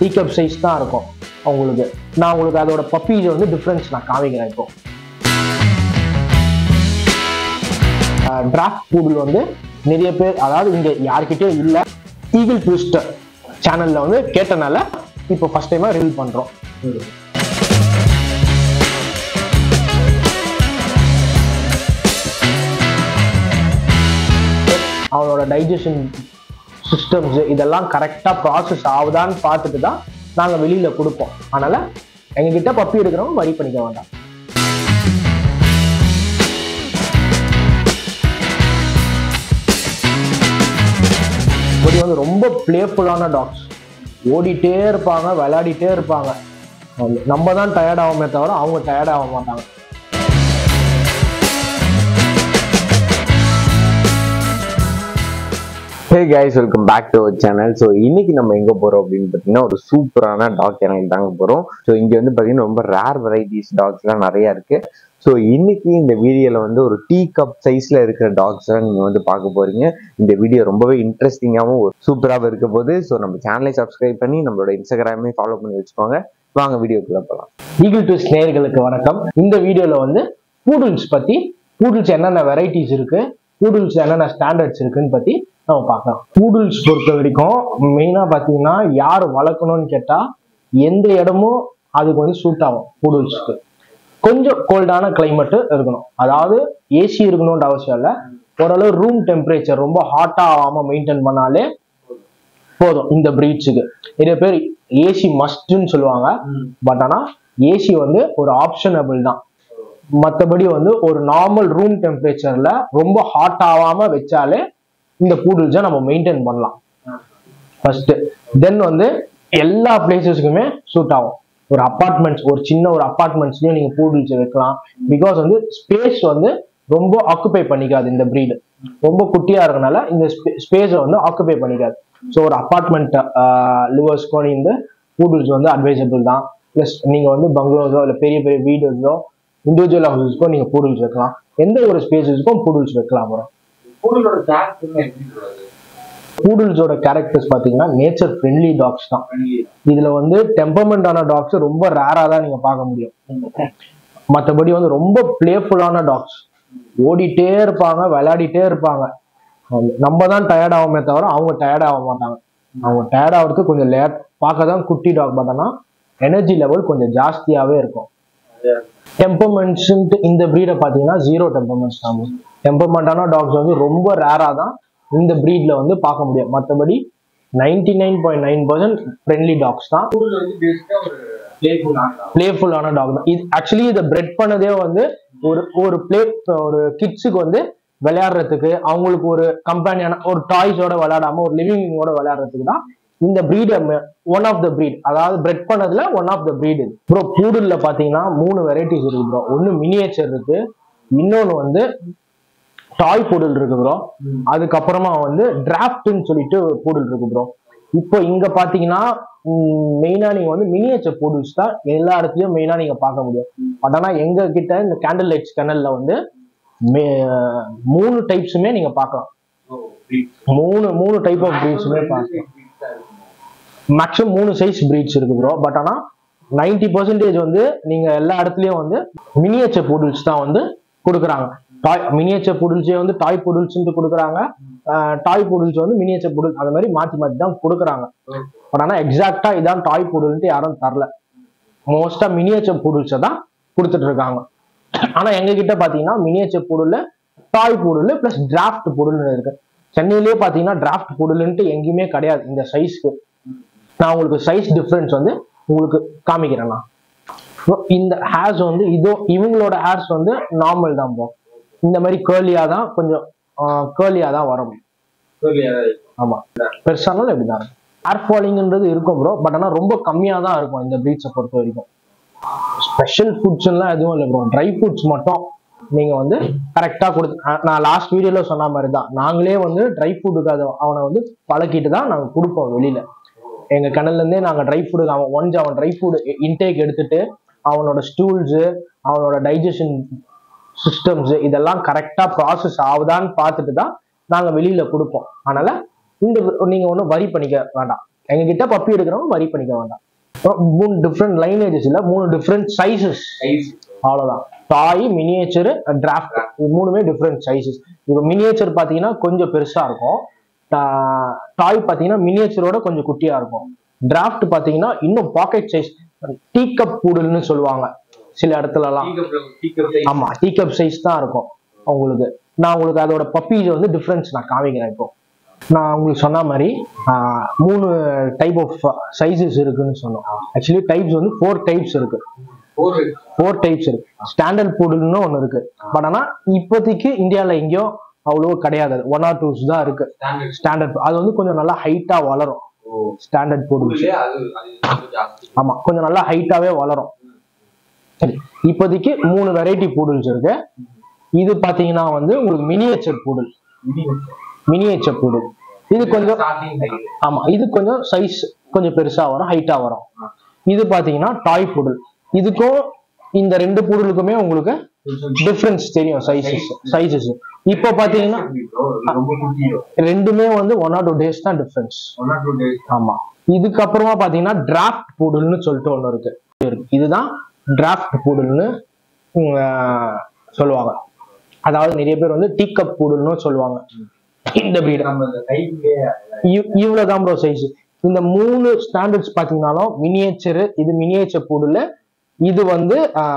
Cup size தான் இருக்கும் உங்களுக்கு நான் உங்களுக்கு அதோட பப்பீஸ் வந்து டிஃப்ரென்ஸ் நான் காமிக்கிறேன் இப்போ டிராஃப்ட் பூடில் வந்து நிறைய பேர் அதாவது இங்க யார்கிட்டயும் இல்லை ஈகிள் ட்விஸ்டர் சேனல்ல வந்து கேட்டனால இப்போ ஃபர்ஸ்ட் டைமா ரிவீல் பண்றோம் அவனோட டைஜஷன் சிஸ்டம்ஸ் இதெல்லாம் கரெக்டாக ப்ராசஸ் ஆகுதான்னு பார்த்துட்டு தான் நாங்கள் வெளியில் கொடுப்போம் அதனால எங்ககிட்ட பப்பி எடுக்கிறவங்க வரி பண்ணிக்க வேண்டாம் இப்படி வந்து ரொம்ப பிளேஃபுல்லான டாக்ஸ் ஓடிட்டே இருப்பாங்க விளையாடிட்டே இருப்பாங்க நம்ம தான் டயர்ட் ஆகுமே தவிர அவங்க டயர்ட் ஆக மாட்டாங்க hey guys welcome back to our channel so இன்னைக்கு நம்ம எங்க போறோம் அப்படின்னு பார்த்தீங்கன்னா ஒரு சூப்பரான டாக் எனக்கு தாங்க போறோம் ஸோ இங்க வந்து பார்த்தீங்கன்னா ரொம்ப ரேர் வெரைட்டிஸ் டாக்ஸ்லாம் நிறைய இருக்கு ஸோ இன்னைக்கு இந்த வீடியோல வந்து ஒரு டீ கப் சைஸ்ல இருக்கிற டாக்ஸ் எல்லாம் நீங்க வந்து பார்க்க போறீங்க இந்த வீடியோ ரொம்பவே இன்ட்ரெஸ்டிங்காகவும் சூப்பராகவும் இருக்க போகுது ஸோ நம்ம சேனலை சப்ஸ்கிரைப் பண்ணி நம்மளோட இன்ஸ்டாகிராமே ஃபாலோ பண்ணி வச்சுக்கோங்க வாங்க வீடியோக்குள்ள போகலாம் ஈகிள் ட்விஸ்ட் நேயர்களுக்கு வணக்கம் இந்த வீடியோல வந்து பூடுல்ஸ் பத்தி பூடுல்ஸ் என்னென்ன வெரைட்டிஸ் இருக்கு பூடுல்ஸ் என்னென்ன ஸ்டாண்டர்ட்ஸ் இருக்குன்னு பத்தி நம்ம பார்க்கலாம் பூடுல்ஸ் பொறுத்த வரைக்கும் மெயினா பாத்தீங்கன்னா யார் வளர்க்கணும்னு கேட்டா எந்த இடமும் அதுக்கு வந்து சூட் ஆகும் பூடுல்ஸ்க்கு கொஞ்சம் கோல்டான கிளைமேட் இருக்கணும் அதாவது ஏசி இருக்கணும்ன்ற அவசியம் இல்லை ஓரளவு ரூம் டெம்பரேச்சர் ரொம்ப ஹாட்டா ஆகாம மெயின்டைன் பண்ணாலே போதும் இந்த பிரீட்ஸுக்கு நிறைய பேர் ஏசி மஸ்ட்னு சொல்லுவாங்க பட் ஆனா ஏசி வந்து ஒரு ஆப்ஷனபிள் தான் மற்றபடி வந்து ஒரு நார்மல் ரூம் டெம்பரேச்சர்ல ரொம்ப ஹாட் ஆகாம வச்சாலே இந்த பூடுல்ஸை நம்ம மெயின்டைன் பண்ணலாம் ஃபர்ஸ்ட் தென் வந்து எல்லா பிளேசஸ்க்குமே சூட் ஆகும் ஒரு அப்பார்ட்மெண்ட்ஸ் ஒரு சின்ன ஒரு அப்பார்ட்மெண்ட்ஸ்லயும் நீங்க பூடுல்ஸ் வைக்கலாம் பிகாஸ் வந்து ஸ்பேஸ் வந்து ரொம்ப ஆக்குபை பண்ணிக்காது இந்த breed ரொம்ப குட்டியா இருக்கனால இந்த ஸ்பேஸை வந்து ஆக்குபை பண்ணிக்காது ஸோ ஒரு அப்பார்ட்மெண்ட் லிவர்ஸ்க்கோ இந்த பூடுல்ஸ் வந்து அட்வைசபிள் தான் ப்ளஸ் நீங்க வந்து பங்களோஸோ இல்லை பெரிய பெரிய வீடுஸோ இண்டிவிஜுவல் ஹவுசஸ்க்கோ நீங்க பூடுல்ஸ் வைக்கலாம் எந்த ஒரு ஸ்பேசஸ்க்கும் பூடுல்ஸ் வைக்கலாம் bro. பூடலோட கேரக்டர் எப்படி சொல்றது பூடுல்ஸோட கேரக்டர்ஸ் பார்த்தீங்கன்னா நேச்சர் ஃப்ரெண்ட்லி டாக்ஸ் தான் இதுல வந்து டெம்பர்மெண்டான டாக்ஸ் ரொம்ப ரேரா தான் நீங்க பார்க்க முடியும் மற்றபடி வந்து ரொம்ப பிளேஃபுல்லான டாக்ஸ் ஓடிட்டே இருப்பாங்க விளையாடிட்டே இருப்பாங்க அவங்க- நம்ம தான் டயர்ட் ஆகுமே தவிர அவங்க டயர்ட் ஆக மாட்டாங்க அவங்க டயர்ட் ஆகிறதுக்கு கொஞ்சம் லேட் பார்க்க தான் குட்டி டாக் பட் ஆனால் எனர்ஜி லெவல் கொஞ்சம் ஜாஸ்தியாகவே இருக்கும் டெம்பர்மெண்ட்ஸ்ன்ட்டு இந்த ப்ரீடை பார்த்தீங்கன்னா ஜீரோ டெம்பர்மெண்ட்ஸ் தான் டெம்பர்மெண்டான டாக்ஸ் வந்து ரொம்ப ரேராக தான் இந்த ப்ரீட்ல வந்து பார்க்க முடியும் மற்றபடி ninety nine point nine percent friendly dogs தான் பூடல் வந்து பேசிக்கா ஒரு பிளேஃபுல் ஆனதா பிளேஃபுல்லான டாக் தான் இது ஆக்சுவலி இதை பிரெட் பண்ணதே வந்து ஒரு ஒரு பிளே ஒரு கிட்ஸுக்கு வந்து விளையாடுறதுக்கு அவங்களுக்கு ஒரு கம்பெனியான ஒரு டாய்ஸோட விளையாடாம ஒரு லிவிங்கோட விளையாடுறதுக்கு தான் இந்த breed one of the breed அதாவது பிரெட் பண்ணதுல ஒன் ஆஃப் த breed இது ப்ரோ பூடல்ல பாத்தீங்கன்னா மூணு வெரைட்டிஸ் இருக்கு ப்ரோ ஒன்னு மினியேச்சர் இருக்கு இன்னொன்னு வந்து டாய் பூடல் இருக்கு ப்ரோ அதுக்கப்புறமா வந்து டிராஃப்ட்னு சொல்லிட்டு பூடல் இருக்கு ப்ரோ இப்போ இங்க பாத்தீங்கன்னா மெயினா நீங்க வந்து மினியேச்சர் பூடல்ஸ் தான் எல்லா இடத்துலயும் மெயினா நீங்க பார்க்க முடியும் பட் ஆனா எங்க கிட்ட இந்த கேண்டில் லைட்ஸ் கனல்ல வந்து மே- மூணு டைப்ஸுமே நீங்க பார்க்கலாம் ஓ breed. மூணு மூணு டைப் ஆஃப் பிரீட்ஸுமே பார்க்கலாம் breeds ஆ இருக்குமா? மேக்ஸிமம் மூணு சைஸ் பிரீட்ஸ் இருக்கு ப்ரோ பட் ஆனா நைன்டி பர்சன்டேஜ் வந்து நீங்க எல்லா இடத்துலயும் வந்து மினியேச்சர் பூடில்ஸ் தான் வந்து கொடுக்குறாங்க டாய் மினியேச்சர் பூடில்ஸே வந்து டாய் பூடில்ஸ்ன்ட்டு கொடுக்குறாங்க டாய் பூடில்ஸ் வந்து மினியேச்சர் பூடில் அந்த மாதிரி மாத்தி மாத்தி தான் கொடுக்குறாங்க பட் ஆனா எக்ஸாக்டா இதான் டாய் பூடில்ன்ட்டு யாரும் தரல மோஸ்டா மினியேச்சர் பூடில்ஸை தான் கொடுத்துட்டு இருக்காங்க ஆனா எங்க கிட்ட பாத்தீங்கன்னா மினியேச்சர் பூடல்ல டாய் பூடல் பிளஸ் டிராஃப்ட் பூடல்னு இருக்கு சென்னையிலேயே பாத்தீங்கன்னா டிராஃப்ட் பூடல்ன்ட்டு எங்கேயுமே கிடையாது இந்த சைஸ்க்கு நான் உங்களுக்கு சைஸ் டிஃப்ரென்ஸ் வந்து உங்களுக்கு காமிக்கிறேன் நான் So, இந்த ஹேர்ஸ் வந்து இதோ இவங்களோட ஹேர்ஸ் வந்து நார்மல் தான் போ இந்த மாதிரி கேர்லியா தான் கொஞ்சம் கேர்லியா தான் வரும் Curly ஆ தான் இருக்கும். ஆமா பெருசானாலும் இப்படிதான் இருக்கும் ஹேர் ஃபாலிங்ன்றது இருக்கும் ப்ரோ பட் ஆனா ரொம்ப கம்மியா தான் இருக்கும் இந்த ப்ரீட்ஸை பொறுத்த வரைக்கும் ஸ்பெஷல் ஃபுட்ஸ்லாம் எதுவும் இல்லை ப்ரோ ட்ரை ஃபுட்ஸ் மட்டும் நீங்க வந்து கரெக்டா கொடுத்து அஹ் நான் லாஸ்ட் வீடியோல சொன்ன மாதிரி தான் நாங்களே வந்து ட்ரை ஃபுட்டுக்கு அதை அவனை வந்து பழக்கிட்டு தான் நாங்க கொடுப்போம் வெளியில எங்க கிணல்ல இருந்தே நாங்க ட்ரை ஃபுட்டுக்கு அவன் ஒன்ஸ் அவன் ட்ரை ஃபுட் இன்டேக் எடுத்துட்டு அவனோட ஸ்டூல்ஸ் அவனோட டைஜஷன் சிஸ்டம்ஸ் இதெல்லாம் கரெக்டா ப்ராசஸ் ஆகுதான்னு பார்த்துட்டு தான் நாங்க வெளியில கொடுப்போம் அதனால இந்த நீங்க ஒன்றும் வரி பண்ணிக்க வேண்டாம் எங்ககிட்ட பப்பி எடுக்கிறவங்க வரி பண்ணிக்க வேண்டாம் அப்புறம் மூணு டிஃப்ரெண்ட் லைனேஜஸ் இல்ல மூணு டிஃப்ரெண்ட் சைஸஸ் சைஸ் அவ்வளவுதான் டாய் மினியேச்சர் டிராஃப்ட் இது மூணுமே டிஃப்ரெண்ட் சைஸஸ் இப்போ மினியேச்சர் பார்த்தீங்கன்னா கொஞ்சம் பெருசா இருக்கும் டாய் பார்த்தீங்கன்னா மினியேச்சரோட கொஞ்சம் குட்டியா இருக்கும் டிராஃப்ட் பார்த்தீங்கன்னா இன்னும் பாக்கெட் சைஸ் டீ கப் பூடல்னு சொல்லுவாங்க சில இடத்துலலாம் ஆமா டீ கப் சைஸ் தான் இருக்கும் உங்களுக்கு நான் உங்களுக்கு அதோட பப்பீஸ் வந்து டிஃப்ரென்ஸ் நான் காமிக்கிறேன் இப்போ நான் உங்களுக்கு சொன்ன மாதிரி ஆஹ், மூணு டைப் ஆஃப் சைஸஸ் இருக்குன்னு சொன்னோம் ஆக்சுவலி டைப்ஸ் வந்து ஃபோர் டைப்ஸ் இருக்கு ஒரு ஃபோர் டைப்ஸ் இருக்கு ஸ்டாண்டர்ட் பூடல்னு ஒன்று இருக்கு பட் ஆனா இப்போதைக்கு இந்தியாவில் எங்கேயும் அவ்வளோ கிடையாது ஒன் ஆர் டூஸ் தான் இருக்கு ஸ்டாண்டர்ட் ஸ்டாண்டர்ட் அது வந்து கொஞ்சம் நல்லா ஹைட்டா வளரும் ஸ்டாண்டர்ட் பூடல்ஸ் ஊர்லயே அது அது ரொம்ப ஜாஸ்தி ஆமா கொஞ்சம் நல்லா ஹைட்டாவே வளரும் சரி இப்போதைக்கு மூணு வெரைட்டி பூடல்ஸ் இருக்கு இது பாத்தீங்கன்னா வந்து உங்களுக்கு மினியேச்சர் பூடல் மினியேச்சர் பூடல் இது கொஞ்சம் ஸ்டார்டிங் சைஸ் ஆமா இது கொஞ்சம் சைஸ் கொஞ்சம் பெருசா வரும் ஹைட்டா வரும் இது பாத்தீங்கன்னா டாய் பூடல் இதுக்கும் இந்த ரெண்டு பூடலுக்குமே உங்களுக்கு டிஃபரன்ஸ் தெரியும் சைஸஸ் சைஸஸ் இப்போ பாத்தீங்கன்னா ரொம்ப குட்டியோ ரெண்டுமே வந்து ஒன் ஆர் டூ டேஸ் தான் difference one or two days ஆமா இதுக்கப்புறமா பாத்தீங்கன்னா டிராஃப்ட் பூடல்னு சொல்லிட்டு ஒண்ணு இருக்கு இதுதான் டிராஃப்ட் பூடல்னு சொல்லுவாங்க அதாவது நிறைய பேர் வந்து டீ கப் பூடல்னு சொல்லுவாங்க இந்த breed நம்ம இந்த கைக்குள்ளே இவ்- இவ்வளவுதான் ப்ரோ சைஸ் இந்த மூணு ஸ்டாண்டர்ட்ஸ் பாத்தீங்கன்னாலும் மினியேச்சர் இது மினியேச்சர் பூடல் இது வந்து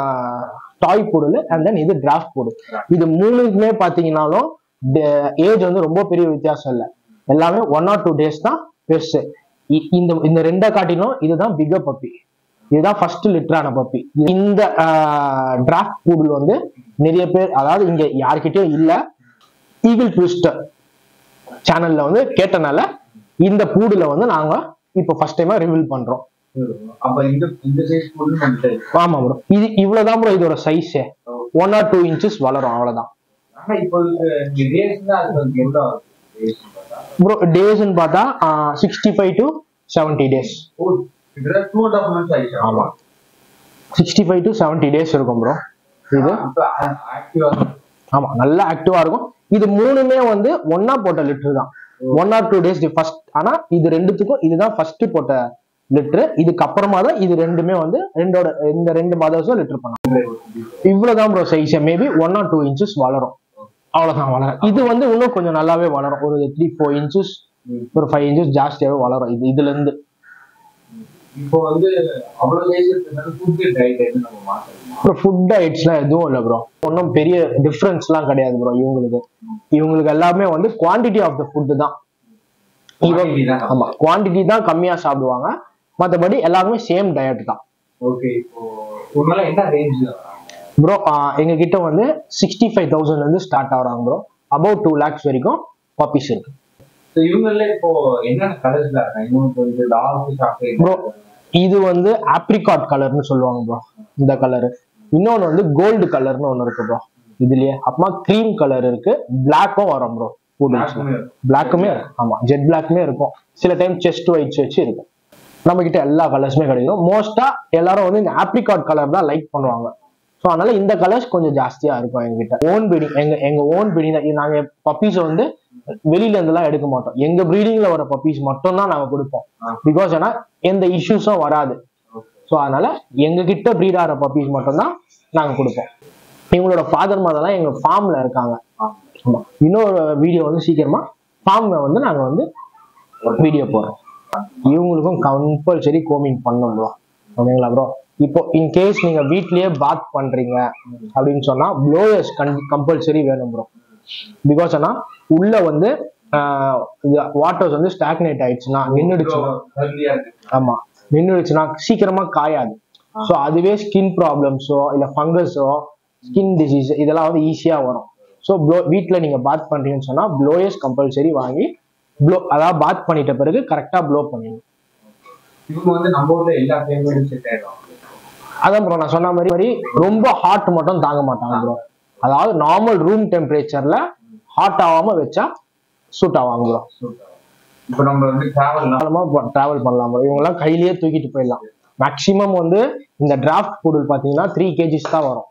டாய் பூடல் அண்ட் தென் இது டிராஃப்ட் பூடல் இது மூணுக்குமே பாத்தீங்கன்னாலும் ஏஜ் வந்து ரொம்ப பெரிய வித்தியாசம் இல்லை எல்லாமே ஒன் ஆர் டூ டேஸ் தான் பெருசு இ- இந்த இந்த ரெண்டை காட்டிலும் இதுதான் பிகர் பப்பி இதுதான் ஃபர்ஸ்ட் லிட்டரான பப்பி இந்த டிராஃப்ட் பூடல் வந்து நிறைய பேர் அதாவது இங்க யார்கிட்டயும் இல்ல ஈகிள் ட்விஸ்டர் சேனல்ல வந்து கேட்டனால இந்த பூடுல வந்து நாங்க இப்போ ஃபர்ஸ்ட் டைமா ரிவீல் பண்றோம் அப்ப இந்த இந்த சைஸ் பொண்ணு நம்மகிட்ட இருக்கு ஆமா ப்ரோ இது இவ்வளவுதான் ப்ரோ இதோட சைஸே ஒன் ஆர் டூ இன்ச்சஸ் வளரும் அவ்வளவுதான் ஆனா இப்போ இங்க டேஸ் தான் அது வந்து எவ்வளவு ஆகுது days ன்னு பார்த்தா? ப்ரோ டேஸ்ன்னு பார்த்தா sixty five to seventy days ஓ கிட்டத்தட்ட டூ அண்ட் ஹாஃப் மந்த்ஸ் ஆயிடுச்சு ஆமா sixty five to seventy days இருக்கும் ப்ரோ இது இப்ப ஆக்டிவா ஆமா நல்லா ஆக்டிவா இருக்கும் இது மூணுமே வந்து ஒண்ணா போட்ட லிட்டர் தான் one or two days first ஆனா இது ரெண்டுத்துக்கும் இதுதான் ஃபர்ஸ்ட் போட்ட லிட்டர் இதுக்கு அப்புறமா தான் இது ரெண்டுமே வந்து ரெண்டோட இந்த ரெண்டு மதர்ஸும் லிட்டர் பண்ணாங்க இவ்வளவுதான் bro size maybe one or two inches வளரும் அவ்வளவுதான் வளரும் இது வந்து இன்னும் கொஞ்சம் நல்லாவே வளரும் ஒரு த்ரீ ஃபோர் இன்ச்சஸ் ஒரு ஃபைவ் இன்ச்சஸ் ஜாஸ்தியாவே வளரும் இது இதுல இருந்து இப்போ வந்து அவ்வளவு டேஸ் இருக்கிறதுனால ஃபுட் டைட் எதுவும் நம்ம மாத்தணும் அப்புறம் ஃபுட் டயட்ஸ்லாம் எதுவும் இல்லை ப்ரோ ஒன்றும் பெரிய டிஃப்ரென்ஸ்லாம் கிடையாது ப்ரோ இவங்களுக்கு இவங்களுக்கு எல்லாமே வந்து குவாண்டிட்டி ஆஃப் த ஃபுட் தான் Quantity தான் ஆமா குவாண்டிட்டி தான் கம்மியா சாப்பிடுவாங்க மற்றபடி எல்லாருமே சேம் டயட் தான் ஓகே இப்போ உங்களால என்ன ரேஞ்ச்ல வராங்க ப்ரோ எங்க கிட்ட வந்து சிக்ஸ்டி ஃபைவ் தௌசண்ட்ல இருந்து ஸ்டார்ட் ஆகுறாங்க ப்ரோ அபவுட் டூ லேக்ஸ் வரைக்கும் பப்பீஸ் இருக்கு ஸோ இவங்கள இப்போ என்னென்ன கலர்ஸ்ல இருக்காங்க இன்னொன்று வந்து டார்க் சாக்லேட் Bro. இது வந்து ஆப்ரிகாட் கலர்னு சொல்லுவாங்க ப்ரோ இந்த கலர் இன்னொன்னு வந்து கோல்டு கலர்னு ஒன்று இருக்கு ப்ரோ இதுலயே அப்புறமா க்ரீம் கலர் இருக்கு பிளாக்கும் வரும் ப்ரோ பூடல்ஸ்ல பிளாக்குமே ஆமா ஜெட் பிளாக்குமே இருக்கும் சில டைம் செஸ்ட் ஒயிட்ஸ் வச்சு இருக்கும் நம்ம கிட்ட எல்லா கலர்ஸுமே கிடைக்கும் மோஸ்டா எல்லாரும் வந்து இந்த ஆப்ரிகாட் கலர் தான் லைக் பண்ணுவாங்க ஸோ அதனால இந்த கலர்ஸ் கொஞ்சம் ஜாஸ்தியா இருக்கும் எங்ககிட்ட ஓன் பிரீடிங் எங்க எங்க ஓன் பிரீடிங் தான் இது நாங்க பப்பீஸ் வந்து வெளியில இருந்தெல்லாம் எடுக்க மாட்டோம் எங்க பிரீடிங்ல வர பப்பீஸ் மட்டும் தான் நாங்க கொடுப்போம் பிகாஸ் ஏன்னா எந்த இஷ்யூஸும் வராது ஸோ அதனால எங்க கிட்ட ப்ரீட் ஆகிற பப்பீஸ் மட்டும் தான் நாங்க கொடுப்போம் இவங்களோட ஃபாதர் மதர்லாம் எங்க ஃபார்ம்ல இருக்காங்க ஆமா இன்னொரு வீடியோ வந்து சீக்கிரமா ஃபார்ம்ல வந்து நாங்க வந்து வீடியோ போடுறோம் இவங்களுக்கும் கம்பல்சரி கோமிங் பண்ணணும் ப்ரோ ஓகேங்களா ப்ரோ இப்போ இன் கேஸ் நீங்க வீட்லயே பாத் பண்றீங்க அப்படின்னு சொன்னா ப்ளோயர்ஸ் கம்பல்சரி வேணும் ப்ரோ பிகாஸ் ஆனா உள்ள வந்து வாட்டர்ஸ் வந்து ஸ்டாக்னேட் ஆயிடுச்சுன்னா நின்றுடுச்சுன்னா ஹெல்தியா இருக்கு ஆமா நின்றுடுச்சுன்னா சீக்கிரமா காயாது ஸோ அதுவே ஸ்கின் ப்ராப்ளம்ஸோ இல்ல ஃபங்கஸோ ஸ்கின் டிசீஸ் இதெல்லாம் வந்து ஈஸியா வரும் ஸோ ப்ளோ வீட்டில் நீங்க பாத் பண்றீங்கன்னு சொன்னா ப்ளோயர்ஸ் கம்பல்சரி வாங்கி ப்ளோ அதாவது பாத் பண்ணிட்ட பிறகு கரெக்டா ப்ளோ பண்ணிடணும் இவங்க வந்து நம்ம ஊர்ல எல்லா கிளைமேட்டும் செட் ஆயிடும் அதான் ப்ரோ நான் சொன்ன மாதிரி மாதிரி ரொம்ப ஹாட் மட்டும் தாங்க மாட்டாங்க ப்ரோ அதாவது நார்மல் ரூம் டெம்பரேச்சர்ல ஹாட் ஆகாம வச்சா சூட் ஆவாங்க ப்ரோ இப்போ நம்ம வந்து டிராவல்லாம் தாராளமா டிராவல் பண்ணலாம் bro. இவங்கெல்லாம் கையிலேயே தூக்கிட்டு போயிடலாம் மேக்ஸிமம் வந்து இந்த டிராஃப்ட் பூடல் பாத்தீங்கன்னா த்ரீ கேஜிஸ் தான் வரும்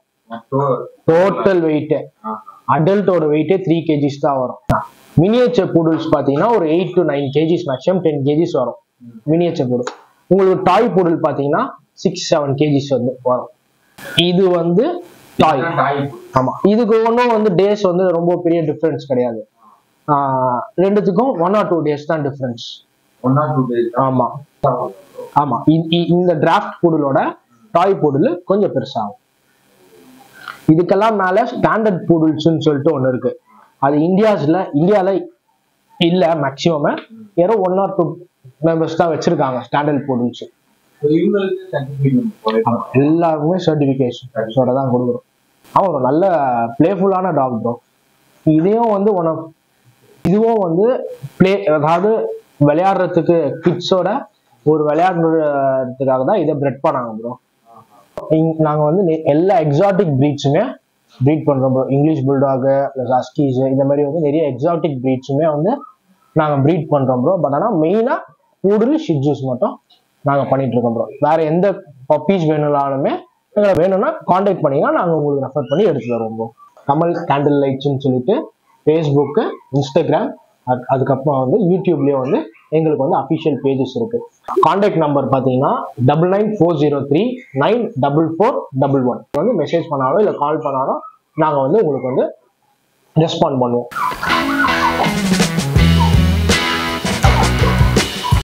டோட்டல் வெயிட் அடல்ட்டோட வெயிட்டே த்ரீ கேஜிஸ் தான் வரும் மினியேச்சர் பூடல்ஸ் பாத்தீங்கன்னா ஒரு eight to nine KGs maximum ten KGs வரும் மினியேச்சர் பூடல் உங்களுக்கு டாய் பூடல் பார்த்தீங்கன்னா சிக்ஸ் செவன் கேஜிஸ் வந்து வரும் இது வந்து டாய் டாய் ஆமா இதுக்கு ஒன்றும் வந்து டேஸ் வந்து ரொம்ப பெரிய டிஃபரன்ஸ் கிடையாது ஆஹ் ரெண்டுத்துக்கும் ஒன் ஆர் டூ டேஸ் தான் difference one or two days ஆமா ஆமா இ- இ- இந்த டிராஃப்ட் பூடலோட டாய் பூடல் கொஞ்சம் பெருசாகும் இதுக்கெல்லாம் மேல ஸ்டாண்டர்ட் பூடல்ஸ்னு சொல்லிட்டு ஒண்ணு இருக்கு அது இந்தியாஸ்ல இந்தியால இல்ல மேக்சிமம் யாரோ ஒன் ஆர் டூ மெம்பர்ஸ் தான் வச்சிருக்காங்க ஸ்டாண்டர்ட் பூடல்ஸ் இவங்களுக்கு சர்டிஃபிகேட் எல்லாருக்குமே சர்டிபிகேஷனோட தான் கொடுக்குறோம் அவன் ஒரு நல்ல பிளேஃபுல்லான டாக் ப்ரோ இதையும் வந்து ஒன் ஆஃப் இதுவும் வந்து ப்ளே அதாவது விளையாடுறதுக்கு கிட்ஸோட ஒரு விளையாடுறதுக்காக தான் இதை பிரெட் பண்ணாங்க ப்ரோ நாங்கள் வந்து நெ- எல்லா எக்ஸாட்டிக் ப்ரீட்ஸுமே ப்ரீட் பண்ணுறோம் bro English bulldog plus huskies இந்த மாதிரி வந்து நிறைய எக்ஸாட்டிக் ப்ரீட்ஸுமே வந்து நாங்கள் ப்ரீட் பண்ணுறோம் ப்ரோ பட் ஆனால் மெயினாக கூடுதல் ஷிட்ஜூஸ் மட்டும் நாங்கள் பண்ணிட்டு இருக்கோம் ப்ரோ வேற எந்த பப்பீஸ் வேணும்னாலுமே எங்களை வேணும்னா காண்டாக்ட் பண்ணீங்கன்னா நாங்கள் உங்களுக்கு ரெஃபர் பண்ணி எடுத்து தருவோம் ப்ரோ கமல் கேண்டில் லைட்ஸ்னு சொல்லிட்டு ஃபேஸ்புக்கு இன்ஸ்டாகிராம் அது- அதுக்கப்புறம் வந்து யூடியூப்லேயும் வந்து எங்களுக்கு வந்து அஃபிஷியல் பேஜஸ் இருக்கு காண்டாக்ட் நம்பர் பார்த்தீங்கன்னா double nine four zero three nine double four double one வந்து மெசேஜ் பண்ணாலும் இல்லை கால் பண்ணாலும் நாங்கள் வந்து உங்களுக்கு வந்து ரெஸ்பாண்ட் பண்ணுவோம்